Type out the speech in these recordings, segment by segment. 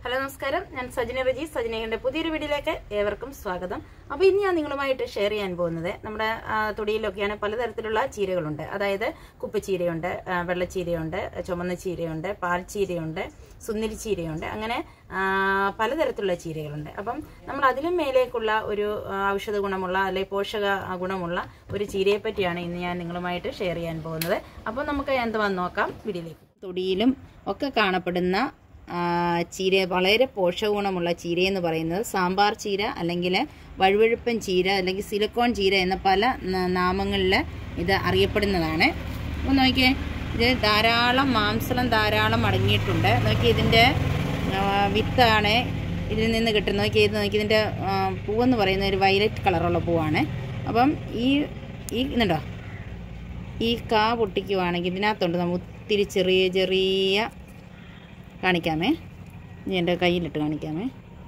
hello നമസ്കാരം ഞാൻ സജിന റജി സജിനയുടെ പുതിയൊരു വീഡിയോയിലേക്ക് ഏവർക്കും സ്വാഗതം അപ്പോൾ ഇന്ന് ഞാൻ നിങ്ങളുമായിട്ട് ഷെയർ ചെയ്യാൻ പോകുന്നത് നമ്മുടെ ആ, തൊടിയിലൊക്കെയാണ് പലതരത്തിലുള്ള ചീരകളുണ്ട് അതായത് കുപ്പച്ചീരയുണ്ട് ആ, വെള്ളച്ചീരയുണ്ട് ചുമന്ന ചീരയുണ്ട് പാൽച്ചീരയുണ്ട് സുന്ദരി ചീരയുണ്ട് അങ്ങനെ ആ, പലതരത്തിലുള്ള ചീരകളുണ്ട് അപ്പം നമ്മൾ അതിലും മേലേക്കുള്ള ഒരു ആ, ഔഷധ ഗുണമുള്ള അല്ലെങ്കിൽ പോഷക ആ, ഗുണമുള്ള ഒരു ചീരയെ പറ്റിയാണ് ഇന്ന് ഞാൻ നിങ്ങളുമായിട്ട് ഷെയർ ചെയ്യാൻ പോകുന്നത് അപ്പോൾ നമുക്ക് എന്തുവാന്ന് നോക്കാം വീഡിയോയിലേക്ക് തൊടിയിലും ഒക്കെ കാണപ്പെടുന്ന ആ, ചീര വളരെ പോഷകഗുണമുള്ള ചീര എന്ന് പറയുന്നത് സാമ്പാർ ചീര അല്ലെങ്കിൽ വഴുവഴുപ്പൻ ചീര അല്ലെങ്കിൽ സിലിക്കോൺ ചീര എന്ന പല ന- നാമങ്ങളിൽ ഇത് അറിയപ്പെടുന്നതാണ് അപ്പോൾ നോക്കിയേ ഇത് ധാരാളം മാംസളം ധാരാളം അടങ്ങിയിട്ടുണ്ട് നോക്കി ഇതിൻ്റെ ആ, വിത്താണ് ഇതിൽ നിന്ന് കിട്ടുന്നത് നോക്കി ഇത് നോക്കി ഇതിൻ്റെ ആ, പൂവെന്ന് പറയുന്നത് ഒരു വയലറ്റ് കളറുള്ള പൂവാണ് അപ്പം ഈ ഈ ഇതുണ്ടോ ഈ കാ പൊട്ടിക്കുവാണെങ്കിൽ ഇതിനകത്തുണ്ട് നമ്മൾ ഒത്തിരി ചെറിയ ചെറിയ കാണിക്കാമേ ഇനി എൻ്റെ കയ്യിലിട്ട് കാണിക്കാമേ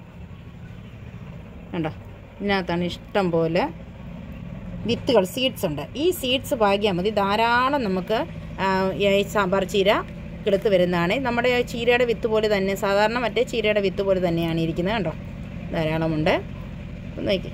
കണ്ടോ ഇതിനകത്താണ് ഇഷ്ടം പോലെ വിത്തുകൾ സീഡ്സ് ഉണ്ട് ഈ സീഡ്സ് പാകിയാൽ മതി ധാരാളം നമുക്ക് ആ, ഈ സാമ്പാർ ചീര കിളുത്ത് വരുന്നതാണ് നമ്മുടെ ചീരയുടെ വിത്ത് പോലെ തന്നെ സാധാരണ മറ്റേ ചീരയുടെ വിത്ത് പോലെ തന്നെയാണ് ഇരിക്കുന്നത് കണ്ടോ ധാരാളമുണ്ട് ഒന്ന് നോക്കി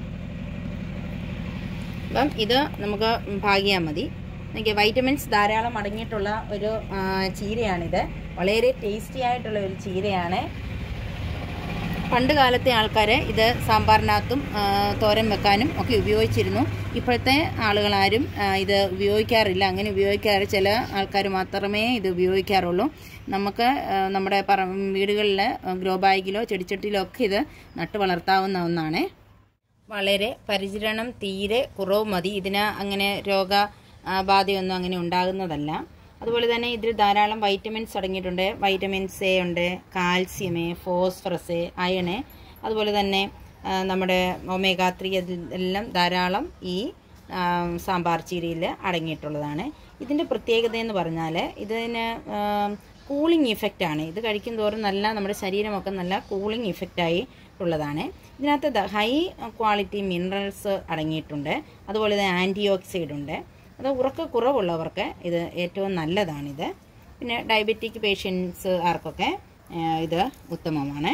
അപ്പം ഇത് നമുക്ക് പാകിയാൽ മതി എനിക്ക് വൈറ്റമിൻസ് ധാരാളം അടങ്ങിയിട്ടുള്ള ഒരു ആ, ചീരയാണിത് വളരെ ടേസ്റ്റി ആയിട്ടുള്ള ഒരു ചീരയാണ് പണ്ട് കാലത്തെ ആൾക്കാർ ഇത് സാമ്പാറിനകത്തും ആ, തോരൻ വെക്കാനും ഒക്കെ ഉപയോഗിച്ചിരുന്നു ഇപ്പോഴത്തെ ആളുകളാരും ആ, ഇത് ഉപയോഗിക്കാറില്ല അങ്ങനെ ഉപയോഗിക്കാറ് ചില ആൾക്കാർ മാത്രമേ ഇത് ഉപയോഗിക്കാറുള്ളൂ നമുക്ക് ആ, നമ്മുടെ പറ വീടുകളിൽ ഗ്രോ ബാഗിലോ ചെടിച്ചട്ടിയിലോ ഒക്കെ ഇത് നട്ട് വളർത്താവുന്ന ഒന്നാണ് വളരെ പരിചരണം തീരെ കുറവ് മതി ഇതിന് അങ്ങനെ രോഗ ആ, ബാധയൊന്നും അങ്ങനെ ഉണ്ടാകുന്നതല്ല അതുപോലെ തന്നെ ഇതിൽ ധാരാളം വൈറ്റമിൻസ് അടങ്ങിയിട്ടുണ്ട് വൈറ്റമിൻസ് എ ഉണ്ട് കാൽസ്യം ഫോസ്ഫറസ് അയണ് അതുപോലെ തന്നെ ആ, നമ്മുടെ ഒമേഗ ത്രീ എല്ലാം ധാരാളം ഈ ആ, സാമ്പാർ ചീരയിൽ അടങ്ങിയിട്ടുള്ളതാണ് ഇതിൻ്റെ പ്രത്യേകത എന്ന് പറഞ്ഞാൽ ഇതിന് കൂളിംഗ് ഇഫക്റ്റാണ് ഇത് കഴിക്കും തോറും നല്ല നമ്മുടെ ശരീരമൊക്കെ നല്ല കൂളിംഗ് ഇഫക്റ്റായി ഉള്ളതാണ് ഇതിനകത്ത് ഹൈ ക്വാളിറ്റി മിനറൽസ് അടങ്ങിയിട്ടുണ്ട് അതുപോലെ തന്നെ ആൻറ്റി ഓക്സൈഡ് ഉണ്ട് അത് ഉറക്കക്കുറവുള്ളവർക്ക് ഇത് ഏറ്റവും നല്ലതാണിത് പിന്നെ ഡയബറ്റിക് പേഷ്യൻസ് ആർക്കൊക്കെ ആ, ഇത് ഉത്തമമാണ്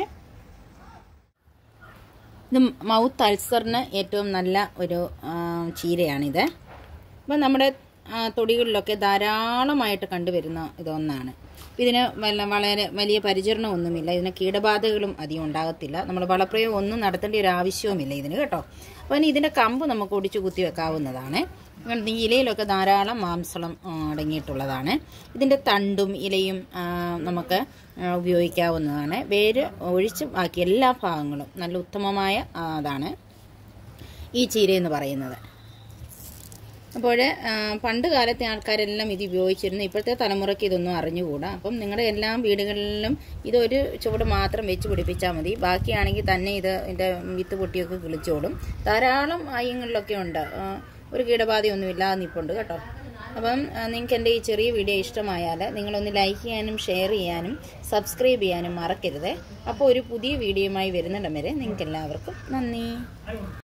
ഇത് മൗത്ത് അൾസറിന് ഏറ്റവും നല്ല ഒരു ആ, ചീരയാണിത് അപ്പം നമ്മുടെ ആ, തൊടികളിലൊക്കെ ധാരാളമായിട്ട് കണ്ടുവരുന്ന ഇതൊന്നാണ് ഇതിന് വല്ല വളരെ വലിയ പരിചരണമൊന്നുമില്ല ഇതിന് കീടബാധകളും അധികം ഉണ്ടാകത്തില്ല നമ്മൾ വളപ്രയോഗം ഒന്നും നടത്തേണ്ട ഒരു ആവശ്യവുമില്ല ഇതിന് കേട്ടോ അപ്പോൾ ഇനി ഇതിൻ്റെ കമ്പ് നമുക്ക് ഒടിച്ചു കുത്തി വെക്കാവുന്നതാണ് കാരണം ഈ ഇലയിലൊക്കെ ധാരാളം മാംസളം ആ, അടങ്ങിയിട്ടുള്ളതാണ് ഇതിൻ്റെ തണ്ടും ഇലയും ആ, നമുക്ക് ആ, ഉപയോഗിക്കാവുന്നതാണ് വേര് ഒഴിച്ച് ബാക്കി എല്ലാ ഭാഗങ്ങളും നല്ല ഉത്തമമായ ആ, അതാണ് ഈ ചീര എന്ന് പറയുന്നത് അപ്പോൾ പണ്ട് കാലത്തെ ആൾക്കാരെല്ലാം ഇത് ഉപയോഗിച്ചിരുന്നു ഇപ്പോഴത്തെ തലമുറയ്ക്ക് ഇതൊന്നും അറിഞ്ഞുകൂടാ അപ്പം നിങ്ങളുടെ എല്ലാ വീടുകളിലും ഇതൊരു ചുവട് മാത്രം വെച്ച് പിടിപ്പിച്ചാൽ മതി ബാക്കിയാണെങ്കിൽ തന്നെ ഇത് ഇതിൻ്റെ വിത്ത് പൊട്ടിയൊക്കെ കിളിച്ചോളും ധാരാളം അയ്യങ്ങളിലൊക്കെ ഉണ്ട് ആ, ഒരു കീടബാധയൊന്നും ഇല്ലാതെ നിൽപ്പുണ്ട് കേട്ടോ അപ്പം നിങ്ങൾക്ക് എൻ്റെ ഈ ചെറിയ വീഡിയോ ഇഷ്ടമായാൽ നിങ്ങളൊന്ന് ലൈക്ക് ചെയ്യാനും ഷെയർ ചെയ്യാനും സബ്സ്ക്രൈബ് ചെയ്യാനും മറക്കരുത് അപ്പോൾ ഒരു പുതിയ വീഡിയോയുമായി വരുന്നിടം വരെ നിങ്ങൾക്ക് എല്ലാവർക്കും നന്ദി